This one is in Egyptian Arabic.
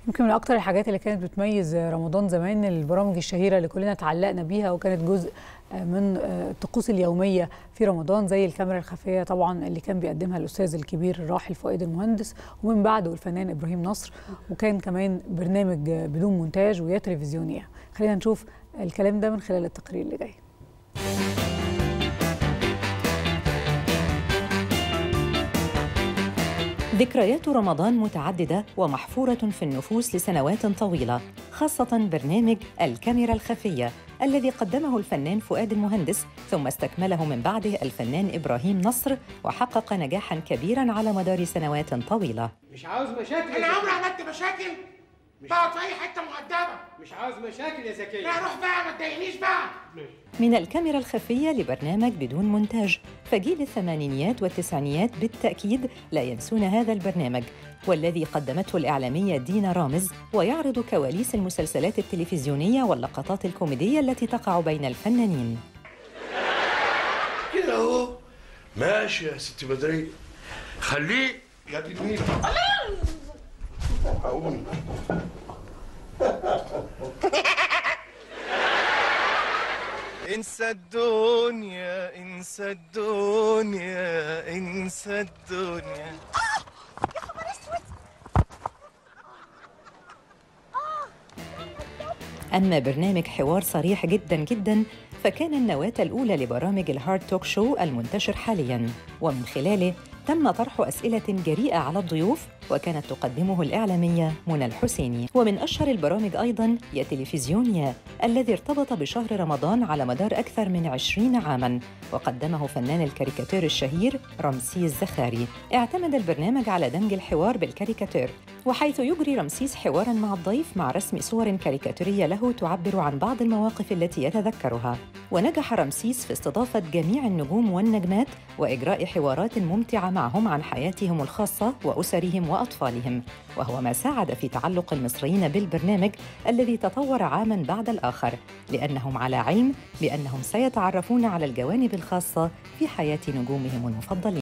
يمكن من اكتر الحاجات اللي كانت بتميز رمضان زمان البرامج الشهيره اللي كلنا اتعلقنا بيها وكانت جزء من الطقوس اليوميه في رمضان زي الكاميرا الخفيه طبعا اللي كان بيقدمها الاستاذ الكبير الراحل فؤاد المهندس ومن بعده الفنان ابراهيم نصر وكان كمان برنامج بدون مونتاج ويا تلفزيونيه خلينا نشوف الكلام ده من خلال التقرير اللي جاي ذكريات رمضان متعددة ومحفورة في النفوس لسنوات طويلة خاصة برنامج الكاميرا الخفية الذي قدمه الفنان فؤاد المهندس ثم استكمله من بعده الفنان إبراهيم نصر وحقق نجاحا كبيرا على مدار سنوات طويلة مش عاوز مشاكل انا عمري عملت مشاكل بقعد في اي حته مؤدبه مش عاوز مشاكل يا زكية لا روح بقى ما تضايقنيش بقى من الكاميرا الخفية لبرنامج بدون مونتاج فجيل الثمانينيات والتسعينيات بالتأكيد لا ينسون هذا البرنامج والذي قدمته الإعلامية دينا رامز ويعرض كواليس المسلسلات التلفزيونية واللقطات الكوميدية التي تقع بين الفنانين كده اهو ماشي يا ست بدرية خليه يا دي النيل أقوم انسى الدنيا انسى الدنيا انسى الدنيا أما برنامج حوار صريح جدا جدا فكان النواة الأولى لبرامج الهارد توك شو المنتشر حاليا ومن خلاله تم طرح أسئلة جريئة على الضيوف وكانت تقدمه الإعلامية منى الحسيني ومن أشهر البرامج أيضا يا تلفزيونيا الذي ارتبط بشهر رمضان على مدار أكثر من عشرين عاما وقدمه فنان الكاريكاتير الشهير رمسيس زخاري اعتمد البرنامج على دمج الحوار بالكاريكاتير وحيث يجري رمسيس حوارا مع الضيف مع رسم صور كاريكاتيرية له تعبر عن بعض المواقف التي يتذكرها ونجح رمسيس في استضافة جميع النجوم والنجمات وإجراء حوارات ممتعة معهم عن حياتهم الخاصة وأسرهم وأطفالهم وهو ما ساعد في تعلق المصريين بالبرنامج الذي تطور عاما بعد الآخر لأنهم على علم بأنهم سيتعرفون على الجوانب الخاصة في حياة نجومهم المفضلين